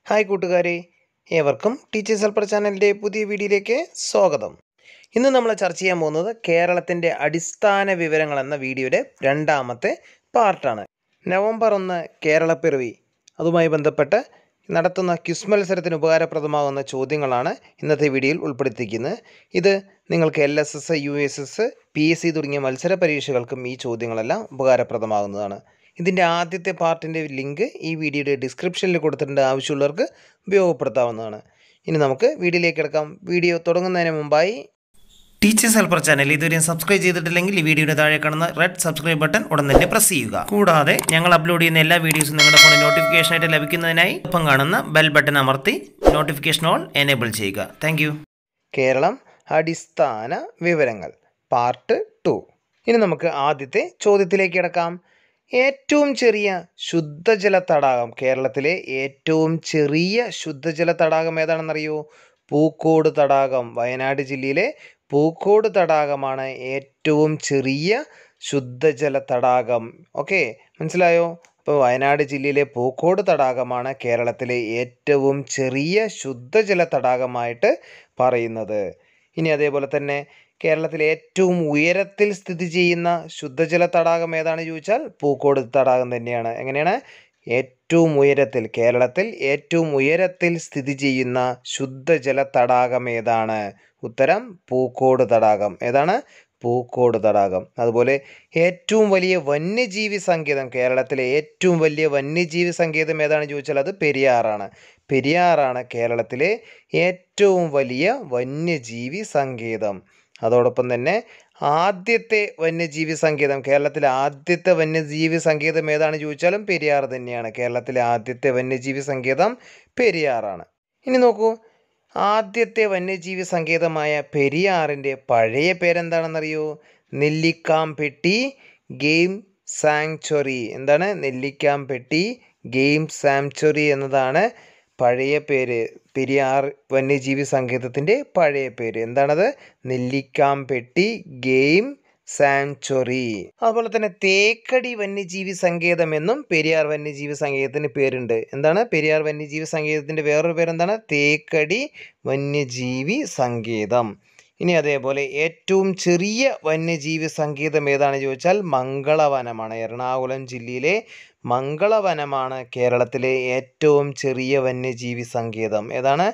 hi കൂട്ടുകാരെ ഏവർക്കും teachers helper ചാനലിൻ്റെ പുതിയ വീഡിയോയിലേക്ക് സ്വാഗതം ഇന്ന് നമ്മൾ ചർച്ച ചെയ്യാൻ പോകുന്നത് കേരളത്തിൻ്റെ അടിസ്ഥാന വിവരങ്ങൾ എന്ന വീഡിയോയുടെ രണ്ടാമത്തെ പാർട്ടാണ് നവംബർ ഒന്ന് കേരളപ്പിറവി അതുമായി ബന്ധപ്പെട്ട് നടത്തുന്ന ക്വിസ് മത്സരത്തിന് ഉപകാരപ്രദമാകുന്ന ചോദ്യങ്ങളാണ് ഇന്നത്തെ വീഡിയോയിൽ ഉൾപ്പെടുത്തിയിരിക്കുന്നത് ഇത് നിങ്ങൾക്ക് L S S U S S P S C തുടങ്ങിയ മത്സര പരീക്ഷകൾക്കും ഈ ചോദ്യങ്ങളെല്ലാം ഉപകാരപ്രദമാകുന്നതാണ് ഇതിൻ്റെ ആദ്യത്തെ പാർട്ടിൻ്റെ ലിങ്ക് ഈ വീഡിയോയുടെ ഡിസ്ക്രിപ്ഷനിൽ കൊടുത്തിട്ടുണ്ട് ആവശ്യമുള്ളവർക്ക് ഉപയോഗപ്പെടുത്താവുന്നതാണ് ഇനി നമുക്ക് വീഡിയോയിലേക്ക് കിടക്കാം വീഡിയോ തുടങ്ങുന്നതിന് മുമ്പായി ടീച്ചേഴ്സ് ഹെൽപ്പർ ചാനൽ ഇതുവരെയും സബ്സ്ക്രൈബ് ചെയ്തിട്ടില്ലെങ്കിൽ ഈ വീഡിയോയുടെ താഴെ കാണുന്ന റെഡ് സബ്സ്ക്രൈബ് ബട്ടൺ ഉടൻ തന്നെ പ്രസ് ചെയ്യുക കൂടാതെ ഞങ്ങൾ അപ്ലോഡ് ചെയ്യുന്ന എല്ലാ വീഡിയോസും നിങ്ങളുടെ ഫോണിൽ നോട്ടിഫിക്കേഷൻ ആയിട്ട് ലഭിക്കുന്നതിനായി ഒപ്പം കാണുന്ന ബെൽ ബട്ടൺ അമർത്തി നോട്ടിഫിക്കേഷൻ ഓൾ എനേബിൾ ചെയ്യുക താങ്ക് കേരളം അടിസ്ഥാന വിവരങ്ങൾ പാർട്ട് ടു ഇനി നമുക്ക് ആദ്യത്തെ ചോദ്യത്തിലേക്ക് കിടക്കാം ഏറ്റവും ചെറിയ ശുദ്ധജല തടാകം കേരളത്തിലെ ഏറ്റവും ചെറിയ ശുദ്ധജല തടാകം ഏതാണെന്നറിയോ പൂക്കോട് തടാകം വയനാട് ജില്ലയിലെ പൂക്കോട് തടാകമാണ് ഏറ്റവും ചെറിയ ശുദ്ധജല തടാകം ഓക്കെ മനസ്സിലായോ അപ്പോൾ വയനാട് ജില്ലയിലെ പൂക്കോട് തടാകമാണ് കേരളത്തിലെ ഏറ്റവും ചെറിയ ശുദ്ധജല തടാകമായിട്ട് പറയുന്നത് ഇനി അതേപോലെ തന്നെ കേരളത്തിലെ ഏറ്റവും ഉയരത്തിൽ സ്ഥിതി ചെയ്യുന്ന ശുദ്ധജല തടാകം ഏതാണ് ചോദിച്ചാൽ പൂക്കോട് തടാകം തന്നെയാണ് എങ്ങനെയാണ് ഏറ്റവും ഉയരത്തിൽ കേരളത്തിൽ ഏറ്റവും ഉയരത്തിൽ സ്ഥിതി ചെയ്യുന്ന ശുദ്ധജല തടാകം ഏതാണ് ഉത്തരം പൂക്കോട് തടാകം ഏതാണ് പൂക്കോട് തടാകം അതുപോലെ ഏറ്റവും വലിയ വന്യജീവി സങ്കേതം കേരളത്തിലെ ഏറ്റവും വലിയ വന്യജീവി സങ്കേതം ഏതാണ് ചോദിച്ചാൽ അത് പെരിയാറാണ് പെരിയാറാണ് കേരളത്തിലെ ഏറ്റവും വലിയ വന്യജീവി സങ്കേതം അതോടൊപ്പം തന്നെ ആദ്യത്തെ വന്യജീവി സങ്കേതം കേരളത്തിലെ ആദ്യത്തെ വന്യജീവി സങ്കേതം ഏതാണ് ചോദിച്ചാലും പെരിയാർ തന്നെയാണ് കേരളത്തിലെ ആദ്യത്തെ വന്യജീവി സങ്കേതം പെരിയാറാണ് ഇനി നോക്കൂ ആദ്യത്തെ വന്യജീവി സങ്കേതമായ പെരിയാറിൻ്റെ പഴയ പേരെന്താണെന്നറിയോ നെല്ലിക്കാംപെട്ടി ഗെയിം സാങ്ച്വറി എന്താണ് നെല്ലിക്കാംപെട്ടി ഗെയിം സാങ്ച്വറി എന്നതാണ് പഴയ പേര് പെരിയാർ വന്യജീവി സങ്കേതത്തിൻ്റെ പഴയ പേര് എന്താണത് നെല്ലിക്കാംപെട്ടി ഗെയിം സാങ്ച്വറി അതുപോലെ തന്നെ തേക്കടി വന്യജീവി സങ്കേതം എന്നും പെരിയാർ വന്യജീവി സങ്കേതത്തിന് പേരുണ്ട് എന്താണ് പെരിയാർ വന്യജീവി സങ്കേതത്തിൻ്റെ വേറൊരു പേരെന്താണ് തേക്കടി വന്യജീവി സങ്കേതം ഇനി അതേപോലെ ഏറ്റവും ചെറിയ വന്യജീവി സങ്കേതം ഏതാണ് ചോദിച്ചാൽ മംഗളവനമാണ് എറണാകുളം ജില്ലയിലെ മംഗളവനമാണ് കേരളത്തിലെ ഏറ്റവും ചെറിയ വന്യജീവി സങ്കേതം ഏതാണ്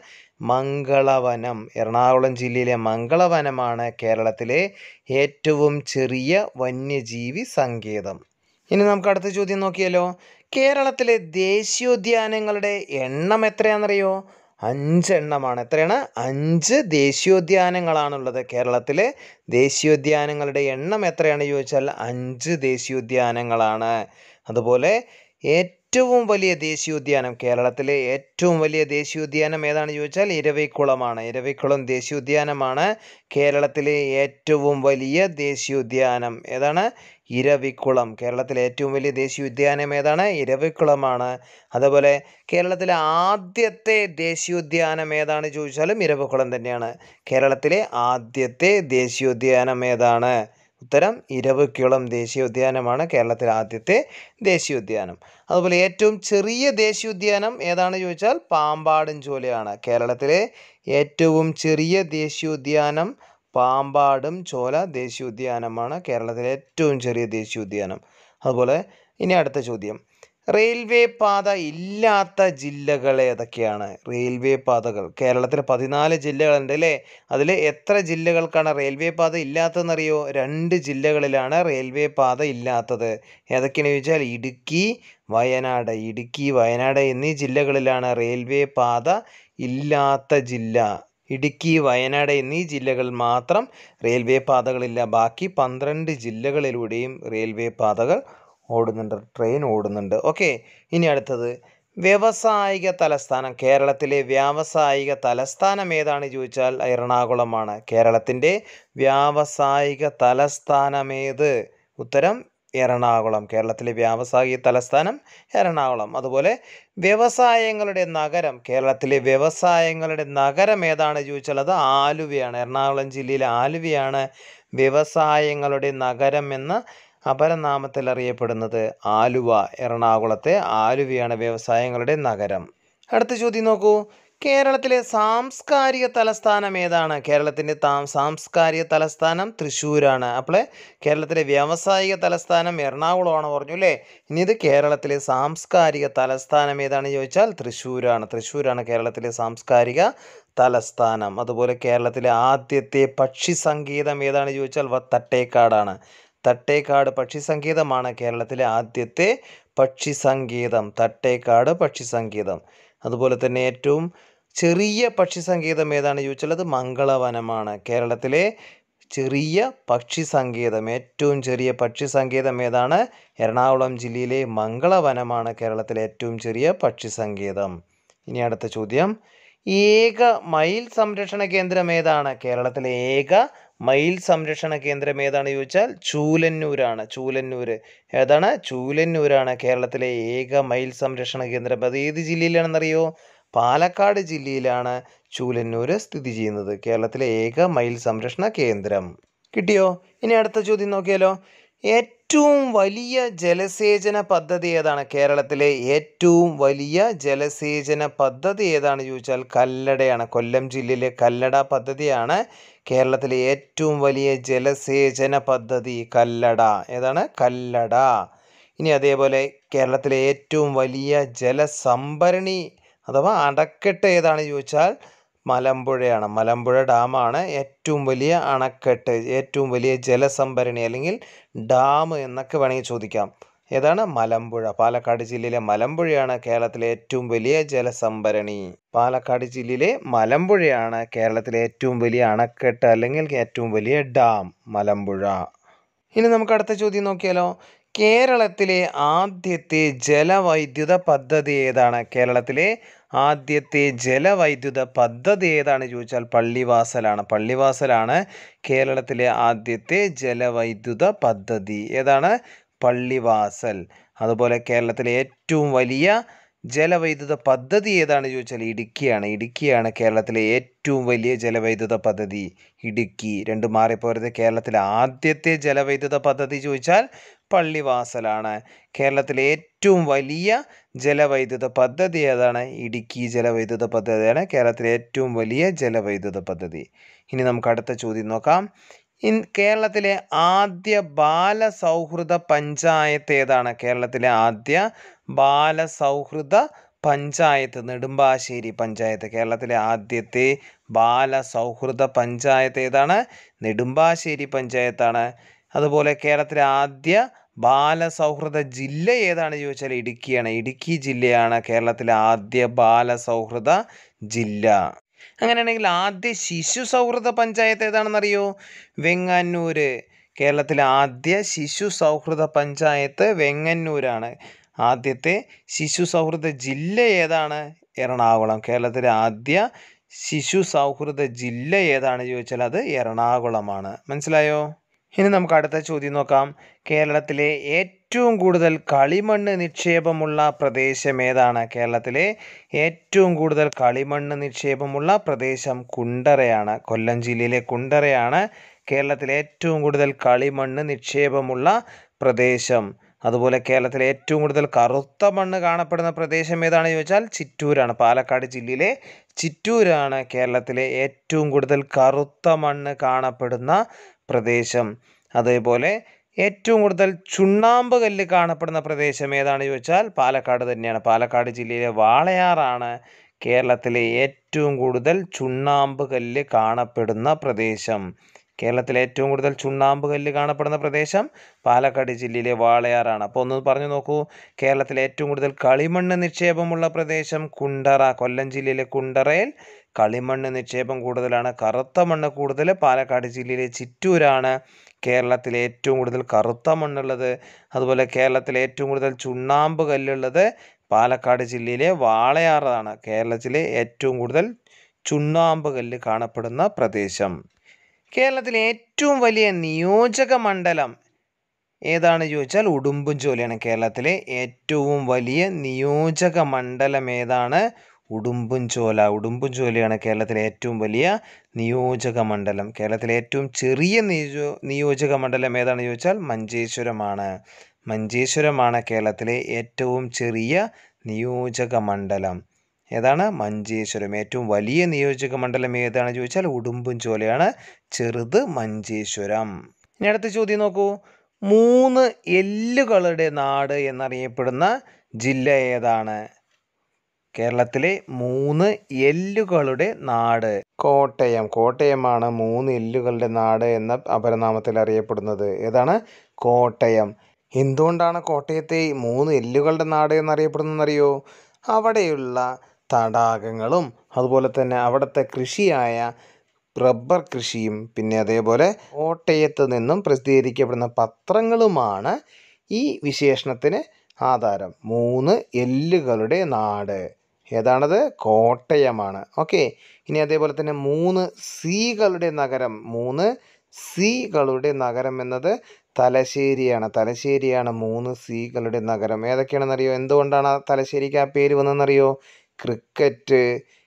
മംഗളവനം എറണാകുളം ജില്ലയിലെ മംഗളവനമാണ് കേരളത്തിലെ ഏറ്റവും ചെറിയ വന്യജീവി സങ്കേതം ഇനി നമുക്ക് അടുത്ത ചോദ്യം നോക്കിയാലോ കേരളത്തിലെ ദേശീയോദ്യാനങ്ങളുടെ എണ്ണം എത്രയാണെന്നറിയോ അഞ്ചെണ്ണമാണ് എത്രയാണ് അഞ്ച് ദേശീയോദ്യാനങ്ങളാണുള്ളത് കേരളത്തിലെ ദേശീയോദ്യാനങ്ങളുടെ എണ്ണം എത്രയാണ് ചോദിച്ചാൽ അഞ്ച് ദേശീയോദ്യാനങ്ങളാണ് അതുപോലെ ഏറ്റവും വലിയ ദേശീയോദ്യാനം കേരളത്തിലെ ഏറ്റവും വലിയ ദേശീയോദ്യാനം ഏതാണ് ചോദിച്ചാൽ ഇരവിക്കുളമാണ് ഇരവിക്കുളം ദേശീയോദ്യാനമാണ് കേരളത്തിലെ ഏറ്റവും വലിയ ദേശീയോദ്യാനം ഏതാണ് ഇരവിക്കുളം കേരളത്തിലെ ഏറ്റവും വലിയ ദേശീയോദ്യാനം ഏതാണ് ഇരവിക്കുളമാണ് അതുപോലെ കേരളത്തിലെ ആദ്യത്തെ ദേശീയോദ്യാനം ഏതാണ് ചോദിച്ചാലും ഇരവിക്കുളം തന്നെയാണ് കേരളത്തിലെ ആദ്യത്തെ ദേശീയോദ്യാനം ഏതാണ് ഉത്തരം ഇരവിക്കുളം ദേശീയോദ്യാനമാണ് കേരളത്തിലെ ആദ്യത്തെ ദേശീയോദ്യാനം അതുപോലെ ഏറ്റവും ചെറിയ ദേശീയോദ്യാനം ഏതാണ് ചോദിച്ചാൽ പാമ്പാടും ചോലയാണ് കേരളത്തിലെ ഏറ്റവും ചെറിയ ദേശീയോദ്യാനം പാമ്പാടും ചോല ദേശീയോദ്യാനമാണ് കേരളത്തിലെ ഏറ്റവും ചെറിയ ദേശീയോദ്യാനം അതുപോലെ ഇനി അടുത്ത ചോദ്യം റെയിൽവേ പാത ഇല്ലാത്ത ജില്ലകൾ ഏതൊക്കെയാണ് റെയിൽവേ പാതകൾ കേരളത്തിൽ പതിനാല് ജില്ലകളുണ്ട് അല്ലേ അതിൽ എത്ര ജില്ലകൾക്കാണ് റെയിൽവേ പാത ഇല്ലാത്തതെന്നറിയോ രണ്ട് ജില്ലകളിലാണ് റെയിൽവേ പാത ഇല്ലാത്തത് ഏതൊക്കെയാണെന്ന് ചോദിച്ചാൽ ഇടുക്കി വയനാട് ഇടുക്കി വയനാട് എന്നീ ജില്ലകളിലാണ് റെയിൽവേ പാത ഇല്ലാത്ത ജില്ല ഇടുക്കി വയനാട് എന്നീ ജില്ലകളിൽ മാത്രം റെയിൽവേ പാതകളില്ല ബാക്കി പന്ത്രണ്ട് ജില്ലകളിലൂടെയും റെയിൽവേ പാതകൾ ഓടുന്നുണ്ട് ട്രെയിൻ ഓടുന്നുണ്ട് ഓക്കെ ഇനി അടുത്തത് വ്യവസായിക തലസ്ഥാനം കേരളത്തിലെ വ്യാവസായിക തലസ്ഥാനം ഏതാണ് ചോദിച്ചാൽ എറണാകുളമാണ് കേരളത്തിൻ്റെ വ്യാവസായിക തലസ്ഥാനമേത് ഉത്തരം എറണാകുളം കേരളത്തിലെ വ്യാവസായിക തലസ്ഥാനം എറണാകുളം അതുപോലെ വ്യവസായങ്ങളുടെ നഗരം കേരളത്തിലെ വ്യവസായങ്ങളുടെ നഗരം ഏതാണ് ചോദിച്ചാൽ അത് ആലുവയാണ് എറണാകുളം ജില്ലയിലെ ആലുവയാണ് വ്യവസായങ്ങളുടെ നഗരം എന്ന അപരനാമത്തിൽ അറിയപ്പെടുന്നത് ആലുവ എറണാകുളത്തെ ആലുവയാണ് വ്യവസായങ്ങളുടെ നഗരം അടുത്ത ചോദ്യം നോക്കൂ കേരളത്തിലെ സാംസ്കാരിക തലസ്ഥാനം ഏതാണ് കേരളത്തിൻ്റെ താ സാംസ്കാരിക തലസ്ഥാനം തൃശ്ശൂരാണ് അപ്പോൾ കേരളത്തിലെ വ്യാവസായിക തലസ്ഥാനം എറണാകുളമാണ് പറഞ്ഞു അല്ലേ ഇനി ഇത് കേരളത്തിലെ സാംസ്കാരിക തലസ്ഥാനം ഏതാണ് ചോദിച്ചാൽ തൃശ്ശൂരാണ് തൃശ്ശൂരാണ് കേരളത്തിലെ സാംസ്കാരിക തലസ്ഥാനം അതുപോലെ കേരളത്തിലെ ആദ്യത്തെ പക്ഷി സംഗീതം ഏതാണ് ചോദിച്ചാൽ വ- തട്ടേക്കാടാണ് തട്ടേക്കാട് പക്ഷി സംഗീതമാണ് കേരളത്തിലെ ആദ്യത്തെ പക്ഷി സംഗീതം തട്ടേക്കാട് പക്ഷി സംഗീതം അതുപോലെ തന്നെ ഏറ്റവും ചെറിയ പക്ഷി സംഗീതം ഏതാണ് ചോദിച്ചാൽ അത് മംഗളവനമാണ് കേരളത്തിലെ ചെറിയ പക്ഷി സംഗീതം ഏറ്റവും ചെറിയ പക്ഷി സംഗീതം ഏതാണ് എറണാകുളം ജില്ലയിലെ മംഗളവനമാണ് കേരളത്തിലെ ഏറ്റവും ചെറിയ പക്ഷി സംഗീതം ഇനി അടുത്ത ചോദ്യം ഏക മയിൽ സംരക്ഷണ കേന്ദ്രം ഏതാണ് കേരളത്തിലെ ഏക മയിൽ സംരക്ഷണ കേന്ദ്രം ഏതാണ് ചോദിച്ചാൽ ചൂലന്നൂരാണ് ചൂലന്നൂർ ഏതാണ് ചൂലന്നൂരാണ് കേരളത്തിലെ ഏക മയിൽ സംരക്ഷണ കേന്ദ്രം അത് ഏത് ജില്ലയിലാണെന്നറിയോ പാലക്കാട് ജില്ലയിലാണ് ചൂലന്നൂർ സ്ഥിതി ചെയ്യുന്നത് കേരളത്തിലെ ഏക മയിൽ സംരക്ഷണ കേന്ദ്രം കിട്ടിയോ ഇനി അടുത്ത ചോദ്യം നോക്കിയാലോ ഏറ്റവും വലിയ ജലസേചന പദ്ധതി ഏതാണ് കേരളത്തിലെ ഏറ്റവും വലിയ ജലസേചന പദ്ധതി ഏതാണ് ചോദിച്ചാൽ കല്ലടയാണ് കൊല്ലം ജില്ലയിലെ കല്ലട പദ്ധതിയാണ് കേരളത്തിലെ ഏറ്റവും വലിയ ജലസേചന പദ്ധതി കല്ലട ഏതാണ് കല്ലട ഇനി അതേപോലെ കേരളത്തിലെ ഏറ്റവും വലിയ ജലസംഭരണി അഥവാ അണക്കെട്ട് ഏതാണ് ചോദിച്ചാൽ മലമ്പുഴയാണ് മലമ്പുഴ ഡാമാണ് ഏറ്റവും വലിയ അണക്കെട്ട് ഏറ്റവും വലിയ ജലസംഭരണി അല്ലെങ്കിൽ ഡാം എന്നൊക്കെ വേണമെങ്കിൽ ചോദിക്കാം ഏതാണ് മലമ്പുഴ പാലക്കാട് ജില്ലയിലെ മലമ്പുഴയാണ് കേരളത്തിലെ ഏറ്റവും വലിയ ജലസംഭരണി പാലക്കാട് ജില്ലയിലെ മലമ്പുഴയാണ് കേരളത്തിലെ ഏറ്റവും വലിയ അണക്കെട്ട് അല്ലെങ്കിൽ ഏറ്റവും വലിയ ഡാം മലമ്പുഴ ഇനി നമുക്ക് അടുത്ത ചോദ്യം നോക്കിയാലോ കേരളത്തിലെ ആദ്യത്തെ ജലവൈദ്യുത പദ്ധതി ഏതാണ് കേരളത്തിലെ ആദ്യത്തെ ജലവൈദ്യുത പദ്ധതി ഏതാണ് ചോദിച്ചാൽ പള്ളിവാസലാണ് പള്ളിവാസലാണ് കേരളത്തിലെ ആദ്യത്തെ ജലവൈദ്യുത പദ്ധതി ഏതാണ് പള്ളിവാസൽ അതുപോലെ കേരളത്തിലെ ഏറ്റവും വലിയ ജലവൈദ്യുത പദ്ധതി ഏതാണ് ചോദിച്ചാൽ ഇടുക്കിയാണ് ഇടുക്കിയാണ് കേരളത്തിലെ ഏറ്റവും വലിയ ജലവൈദ്യുത പദ്ധതി ഇടുക്കി രണ്ട് മാറിപ്പോരുത് കേരളത്തിലെ ആദ്യത്തെ ജലവൈദ്യുത പദ്ധതി ചോദിച്ചാൽ പള്ളിവാസലാണ് കേരളത്തിലെ ഏറ്റവും വലിയ ജലവൈദ്യുത പദ്ധതി ഏതാണ് ഇടുക്കി ജലവൈദ്യുത പദ്ധതിയാണ് കേരളത്തിലെ ഏറ്റവും വലിയ ജലവൈദ്യുത പദ്ധതി ഇനി നമുക്ക് അടുത്ത ചോദ്യം നോക്കാം ഇൻ കേരളത്തിലെ ആദ്യ ബാലസൗഹൃദ പഞ്ചായത്ത് ഏതാണ് കേരളത്തിലെ ആദ്യ ബാലസൗഹൃദ പഞ്ചായത്ത് നെടുമ്പാശ്ശേരി പഞ്ചായത്ത് കേരളത്തിലെ ആദ്യത്തെ ബാലസൗഹൃദ പഞ്ചായത്ത് ഏതാണ് നെടുമ്പാശ്ശേരി പഞ്ചായത്താണ് അതുപോലെ കേരളത്തിലെ ആദ്യ ബാലസൗഹൃദ ജില്ല ഏതാണ് ചോദിച്ചാൽ ഇടുക്കിയാണ് ഇടുക്കി ജില്ലയാണ് കേരളത്തിലെ ആദ്യ ബാലസൗഹൃദ ജില്ല അങ്ങനെയാണെങ്കിൽ ആദ്യ ശിശു സൗഹൃദ പഞ്ചായത്ത് ഏതാണെന്നറിയോ വെങ്ങന്നൂര് കേരളത്തിലെ ആദ്യ ശിശു സൗഹൃദ പഞ്ചായത്ത് വെങ്ങന്നൂരാണ് ആദ്യത്തെ ശിശു സൗഹൃദ ജില്ല ഏതാണ് എറണാകുളം കേരളത്തിലെ ആദ്യ ശിശു സൗഹൃദ ജില്ല ഏതാണ് ചോദിച്ചാൽ അത് എറണാകുളമാണ് മനസ്സിലായോ ഇനി നമുക്ക് അടുത്ത ചോദ്യം നോക്കാം കേരളത്തിലെ ഏറ്റവും കൂടുതൽ കളിമണ്ണ് നിക്ഷേപമുള്ള പ്രദേശം ഏതാണ് കേരളത്തിലെ ഏറ്റവും കൂടുതൽ കളിമണ്ണ് നിക്ഷേപമുള്ള പ്രദേശം കുണ്ടറയാണ് കൊല്ലം ജില്ലയിലെ കുണ്ടറയാണ് കേരളത്തിലെ ഏറ്റവും കൂടുതൽ കളിമണ്ണ് നിക്ഷേപമുള്ള പ്രദേശം അതുപോലെ കേരളത്തിലെ ഏറ്റവും കൂടുതൽ കറുത്ത മണ്ണ് കാണപ്പെടുന്ന പ്രദേശം ഏതാണ് ചോദിച്ചാൽ ചിറ്റൂരാണ് പാലക്കാട് ജില്ലയിലെ ചിറ്റൂരാണ് കേരളത്തിലെ ഏറ്റവും കൂടുതൽ കറുത്ത മണ്ണ് കാണപ്പെടുന്ന പ്രദേശം അതേപോലെ ഏറ്റവും കൂടുതൽ ചുണ്ണാമ്പ് കല്ല് കാണപ്പെടുന്ന പ്രദേശം ഏതാണ് ചോദിച്ചാൽ പാലക്കാട് തന്നെയാണ് പാലക്കാട് ജില്ലയിലെ വാളയാറാണ് കേരളത്തിലെ ഏറ്റവും കൂടുതൽ ചുണ്ണാമ്പ് കല്ല് കാണപ്പെടുന്ന പ്രദേശം കേരളത്തിലെ ഏറ്റവും കൂടുതൽ ചുണ്ണാമ്പ് കല്ല് കാണപ്പെടുന്ന പ്രദേശം പാലക്കാട് ജില്ലയിലെ വാളയാറാണ് അപ്പോൾ ഒന്ന് പറഞ്ഞു നോക്കൂ കേരളത്തിലെ ഏറ്റവും കൂടുതൽ കളിമണ്ണ് നിക്ഷേപമുള്ള പ്രദേശം കുണ്ടറ കൊല്ലം ജില്ലയിലെ കുണ്ടറയിൽ കളിമണ്ണ് നിക്ഷേപം കൂടുതലാണ് കറുത്ത മണ്ണ് കൂടുതൽ പാലക്കാട് ജില്ലയിലെ ചിറ്റൂരാണ് കേരളത്തിലെ ഏറ്റവും കൂടുതൽ കറുത്ത മണ്ണുള്ളത് അതുപോലെ കേരളത്തിലെ ഏറ്റവും കൂടുതൽ ചുണ്ണാമ്പ് കല്ലുള്ളത് പാലക്കാട് ജില്ലയിലെ വാളയാറാണ് കേരളത്തിലെ ഏറ്റവും കൂടുതൽ ചുണ്ണാമ്പ് കല്ല് കാണപ്പെടുന്ന പ്രദേശം കേരളത്തിലെ ഏറ്റവും വലിയ നിയോജക മണ്ഡലം ഏതാണ് ചോദിച്ചാൽ ഉടുമ്പൻചോലയാണ് കേരളത്തിലെ ഏറ്റവും വലിയ നിയോജക മണ്ഡലം ഏതാണ് ഉടുമ്പൻചോല ഉടുമ്പൻചോലയാണ് കേരളത്തിലെ ഏറ്റവും വലിയ നിയോജക മണ്ഡലം കേരളത്തിലെ ഏറ്റവും ചെറിയ നിയോ നിയോജക മണ്ഡലം ഏതാണ് ചോദിച്ചാൽ മഞ്ചേശ്വരമാണ് മഞ്ചേശ്വരമാണ് കേരളത്തിലെ ഏറ്റവും ചെറിയ നിയോജക മണ്ഡലം ഏതാണ് മഞ്ചേശ്വരം ഏറ്റവും വലിയ നിയോജക മണ്ഡലം ഏതാണ് ചോദിച്ചാൽ ഉടുമ്പൻചോലയാണ് ചെറുത് മഞ്ചേശ്വരം ഇനി അടുത്ത ചോദ്യം നോക്കൂ മൂന്ന് എല്ലുകളുടെ നാട് എന്നറിയപ്പെടുന്ന ജില്ല ഏതാണ് കേരളത്തിലെ മൂന്ന് എല്ലുകളുടെ നാട് കോട്ടയം കോട്ടയമാണ് മൂന്ന് എല്ലുകളുടെ നാട് എന്ന അപരനാമത്തിൽ അറിയപ്പെടുന്നത് ഏതാണ് കോട്ടയം എന്തുകൊണ്ടാണ് കോട്ടയത്തെ ഈ മൂന്ന് എല്ലുകളുടെ നാട് എന്നറിയപ്പെടുന്നതെന്നറിയോ അവിടെയുള്ള തടാകങ്ങളും അതുപോലെ തന്നെ അവിടുത്തെ കൃഷിയായ റബ്ബർ കൃഷിയും പിന്നെ അതേപോലെ കോട്ടയത്ത് നിന്നും പ്രസിദ്ധീകരിക്കപ്പെടുന്ന പത്രങ്ങളുമാണ് ഈ വിശേഷണത്തിന് ആധാരം മൂന്ന് എല്ലുകളുടെ നാട് ഏതാണത് കോട്ടയമാണ് ഓക്കെ ഇനി അതേപോലെ തന്നെ മൂന്ന് സീകളുടെ നഗരം മൂന്ന് സീകളുടെ നഗരം എന്നത് തലശ്ശേരിയാണ് തലശ്ശേരിയാണ് മൂന്ന് സീകളുടെ നഗരം ഏതൊക്കെയാണെന്നറിയോ എന്തുകൊണ്ടാണ് ആ തലശ്ശേരിക്ക് ആ പേര് വന്നതെന്നറിയോ ക്രിക്കറ്റ്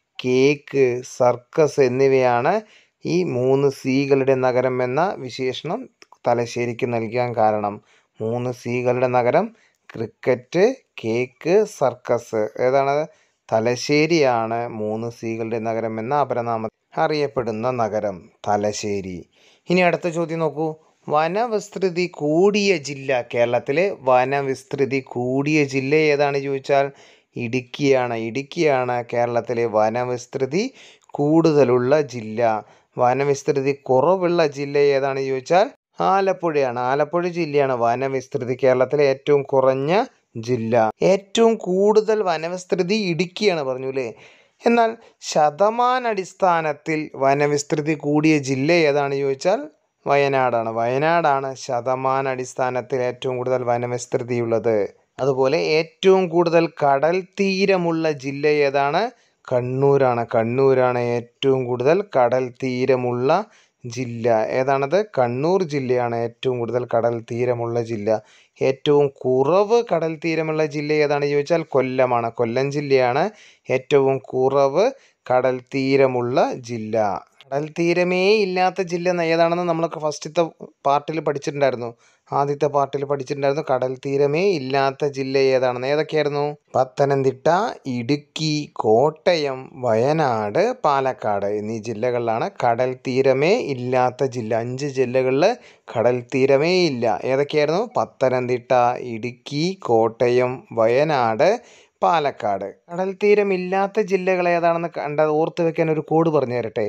കേക്ക് സർക്കസ് എന്നിവയാണ് ഈ മൂന്ന് സീകളുടെ നഗരം എന്ന വിശേഷണം തലശ്ശേരിക്ക് നൽകാൻ കാരണം മൂന്ന് സീകളുടെ നഗരം ക്രിക്കറ്റ് കേക്ക് സർക്കസ് ഏതാണ് തലശ്ശേരിയാണ് മൂന്ന് സീകളുടെ നഗരം എന്ന അപരനാമ അറിയപ്പെടുന്ന നഗരം തലശ്ശേരി ഇനി അടുത്ത ചോദ്യം നോക്കൂ വനവിസ്തൃതി കൂടിയ ജില്ല കേരളത്തിലെ വനവിസ്തൃതി കൂടിയ ജില്ല ഏതാണ് ചോദിച്ചാൽ ഇടുക്കിയാണ് ഇടുക്കിയാണ് കേരളത്തിലെ വനവിസ്തൃതി കൂടുതലുള്ള ജില്ല വനവിസ്തൃതി കുറവുള്ള ജില്ല ഏതാണ് ചോദിച്ചാൽ ആലപ്പുഴയാണ് ആലപ്പുഴ ജില്ലയാണ് വനവിസ്തൃതി കേരളത്തിലെ ഏറ്റവും കുറഞ്ഞ ജില്ല ഏറ്റവും കൂടുതൽ വനവിസ്തൃതി ഇടുക്കിയാണ് പറഞ്ഞു അല്ലേ എന്നാൽ ശതമാനടിസ്ഥാനത്തിൽ വനവിസ്തൃതി കൂടിയ ജില്ല ഏതാണ് ചോദിച്ചാൽ വയനാടാണ് വയനാടാണ് ശതമാനടിസ്ഥാനത്തിൽ ഏറ്റവും കൂടുതൽ വനവിസ്തൃതിയുള്ളത് അതുപോലെ ഏറ്റവും കൂടുതൽ കടൽ തീരമുള്ള ജില്ല ഏതാണ് കണ്ണൂരാണ് കണ്ണൂരാണ് ഏറ്റവും കൂടുതൽ കടൽ തീരമുള്ള ജില്ല ഏതാണത് കണ്ണൂർ ജില്ലയാണ് ഏറ്റവും കൂടുതൽ കടൽ തീരമുള്ള ജില്ല ഏറ്റവും കുറവ് കടൽ തീരമുള്ള ജില്ല ഏതാണ് ചോദിച്ചാൽ കൊല്ലമാണ് കൊല്ലം ജില്ലയാണ് ഏറ്റവും കുറവ് കടൽ തീരമുള്ള ജില്ല കടൽ തീരമേ ഇല്ലാത്ത ജില്ല എന്ന് ഏതാണെന്ന് നമ്മളൊക്കെ ഫസ്റ്റത്തെ പാർട്ടിൽ പഠിച്ചിട്ടുണ്ടായിരുന്നു ആദ്യത്തെ പാർട്ടിൽ പഠിച്ചിട്ടുണ്ടായിരുന്നു കടൽ തീരമേ ഇല്ലാത്ത ജില്ല ഏതാണെന്ന് ഏതൊക്കെയായിരുന്നു പത്തനംതിട്ട ഇടുക്കി കോട്ടയം വയനാട് പാലക്കാട് എന്നീ ജില്ലകളിലാണ് കടൽ തീരമേ ഇല്ലാത്ത ജില്ല അഞ്ച് ജില്ലകളിൽ കടൽ തീരമേ ഇല്ല ഏതൊക്കെയായിരുന്നു പത്തനംതിട്ട ഇടുക്കി കോട്ടയം വയനാട് പാലക്കാട് കടൽ തീരമില്ലാത്ത ജില്ലകൾ ഏതാണെന്ന് കണ്ട ഓർത്ത് വെക്കാൻ ഒരു കോഡ് പറഞ്ഞു തരട്ടെ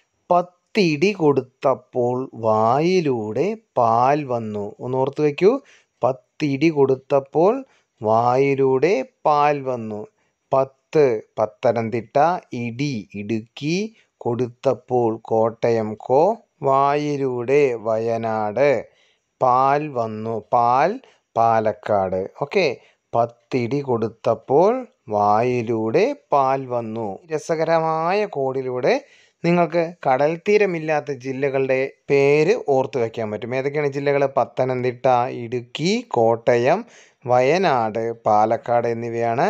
പത്തിടി കൊടുത്തപ്പോൾ വായിലൂടെ പാൽ വന്നു ഒന്ന് ഓർത്ത് വയ്ക്കൂ പത്തിടി കൊടുത്തപ്പോൾ വായിലൂടെ പാൽ വന്നു പത്ത് പത്തനംതിട്ട ഇടി ഇടുക്കി കൊടുത്തപ്പോൾ കോട്ടയം കോ വായിലൂടെ വയനാട് പാൽ വന്നു പാൽ പാലക്കാട് ഓക്കെ പത്തിടി കൊടുത്തപ്പോൾ വായിലൂടെ പാൽ വന്നു രസകരമായ കോഡിലൂടെ നിങ്ങൾക്ക് കടൽ തീരമില്ലാത്ത ജില്ലകളുടെ പേര് ഓർത്തു വയ്ക്കാൻ പറ്റും ഏതൊക്കെയാണ് ജില്ലകൾ പത്തനംതിട്ട ഇടുക്കി കോട്ടയം വയനാട് പാലക്കാട് എന്നിവയാണ്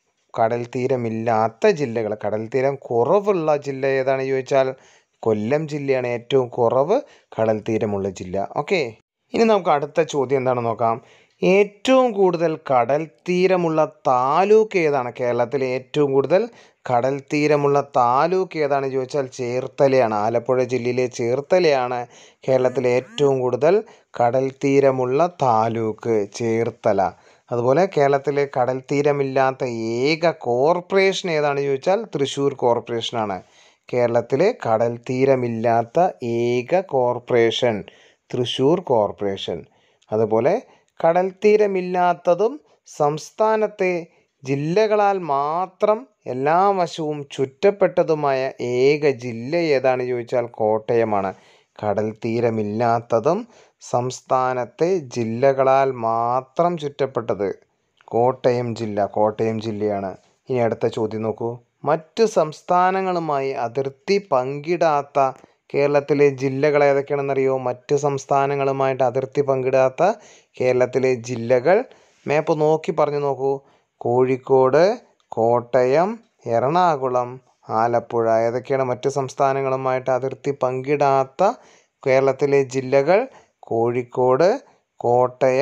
കടൽ തീരമില്ലാത്ത ജില്ലകൾ കടൽ തീരം കുറവുള്ള ജില്ല ഏതാണ് ചോദിച്ചാൽ കൊല്ലം ജില്ലയാണ് ഏറ്റവും കുറവ് കടൽ തീരമുള്ള ജില്ല ഓക്കെ ഇനി നമുക്ക് അടുത്ത ചോദ്യം എന്താണെന്ന് നോക്കാം ഏറ്റവും കൂടുതൽ കടൽ തീരമുള്ള താലൂക്ക് ഏതാണ് കേരളത്തിലെ ഏറ്റവും കൂടുതൽ കടൽ തീരമുള്ള താലൂക്ക് ഏതാണ് ചോദിച്ചാൽ ചേർത്തലയാണ് ആലപ്പുഴ ജില്ലയിലെ ചേർത്തലയാണ് കേരളത്തിലെ ഏറ്റവും കൂടുതൽ കടൽ തീരമുള്ള താലൂക്ക് ചേർത്തല അതുപോലെ കേരളത്തിലെ കടൽ തീരമില്ലാത്ത ഏക കോർപ്പറേഷൻ ഏതാണ് ചോദിച്ചാൽ തൃശ്ശൂർ കോർപ്പറേഷനാണ് കേരളത്തിലെ കടൽ തീരമില്ലാത്ത ഏക കോർപ്പറേഷൻ തൃശ്ശൂർ കോർപ്പറേഷൻ അതുപോലെ കടൽ തീരമില്ലാത്തതും സംസ്ഥാനത്തെ ജില്ലകളാൽ മാത്രം എല്ലാ വശവും ചുറ്റപ്പെട്ടതുമായ ഏക ജില്ല ഏതാണ് ചോദിച്ചാൽ കോട്ടയമാണ് കടൽ തീരമില്ലാത്തതും സംസ്ഥാനത്തെ ജില്ലകളാൽ മാത്രം ചുറ്റപ്പെട്ടത് കോട്ടയം ജില്ല കോട്ടയം ജില്ലയാണ് ഇനി അടുത്ത ചോദ്യം നോക്കൂ മറ്റു സംസ്ഥാനങ്ങളുമായി അതിർത്തി പങ്കിടാത്ത കേരളത്തിലെ ജില്ലകൾ ഏതൊക്കെയാണെന്നറിയോ മറ്റ് സംസ്ഥാനങ്ങളുമായിട്ട് അതിർത്തി പങ്കിടാത്ത കേരളത്തിലെ ജില്ലകൾ മാപ്പ് നോക്കി പറഞ്ഞു നോക്കൂ കോഴിക്കോട് കോട്ടയം എറണാകുളം ആലപ്പുഴ ഏതൊക്കെയാണ് മറ്റ് സംസ്ഥാനങ്ങളുമായിട്ട് അതിർത്തി പങ്കിടാത്ത കേരളത്തിലെ ജില്ലകൾ കോഴിക്കോട് കോട്ടയം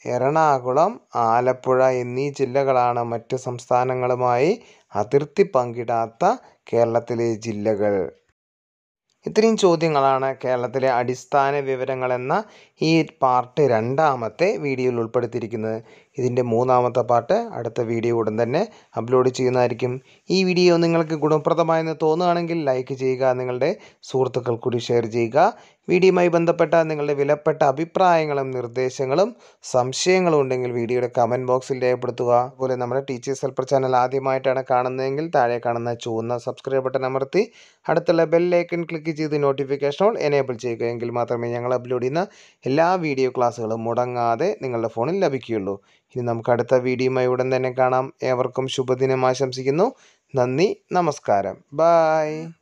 എറണാകുളം ആലപ്പുഴ എന്നീ ജില്ലകളാണ് മറ്റ് സംസ്ഥാനങ്ങളുമായി അതിർത്തി പങ്കിടാത്ത കേരളത്തിലെ ജില്ലകൾ ഇത്രയും ചോദ്യങ്ങളാണ് കേരളത്തിലെ അടിസ്ഥാന വിവരങ്ങൾ എന്ന ഈ പാർട്ട് രണ്ടാമത്തെ വീഡിയോയിൽ ഉൾപ്പെടുത്തിയിരിക്കുന്നത് ഇതിൻ്റെ മൂന്നാമത്തെ പാർട്ട് അടുത്ത വീഡിയോ ഉടൻ തന്നെ അപ്ലോഡ് ചെയ്യുന്നതായിരിക്കും ഈ വീഡിയോ നിങ്ങൾക്ക് ഗുണപ്രദമായെന്ന് തോന്നുകയാണെങ്കിൽ ലൈക്ക് ചെയ്യുക നിങ്ങളുടെ സുഹൃത്തുക്കൾ കൂടി ഷെയർ ചെയ്യുക വീഡിയോയുമായി ബന്ധപ്പെട്ട നിങ്ങളുടെ വിലപ്പെട്ട അഭിപ്രായങ്ങളും നിർദ്ദേശങ്ങളും സംശയങ്ങളും ഉണ്ടെങ്കിൽ വീഡിയോയുടെ കമൻറ്റ് ബോക്സിൽ രേഖപ്പെടുത്തുക അതുപോലെ നമ്മുടെ ടീച്ചേഴ്സ് ഹെൽപ്പർ ചാനൽ ആദ്യമായിട്ടാണ് കാണുന്നതെങ്കിൽ താഴെ കാണുന്ന ചുവന്ന സബ്സ്ക്രൈബ് ബട്ടൺ അമർത്തി അടുത്തുള്ള ബെല്ലൈക്കൺ ക്ലിക്ക് ചെയ്ത് നോട്ടിഫിക്കേഷൻ ഓൾ എനേബിൾ ചെയ്യുക എങ്കിൽ മാത്രമേ ഞങ്ങൾ അപ്ലോഡ് ചെയ്യുന്ന എല്ലാ വീഡിയോ ക്ലാസ്സുകളും മുടങ്ങാതെ നിങ്ങളുടെ ഫോണിൽ ലഭിക്കുകയുള്ളൂ ഇനി നമുക്ക് അടുത്ത വീഡിയോയുമായി ഉടൻ തന്നെ കാണാം ഏവർക്കും ശുഭദിനം ആശംസിക്കുന്നു നന്ദി നമസ്കാരം ബായ്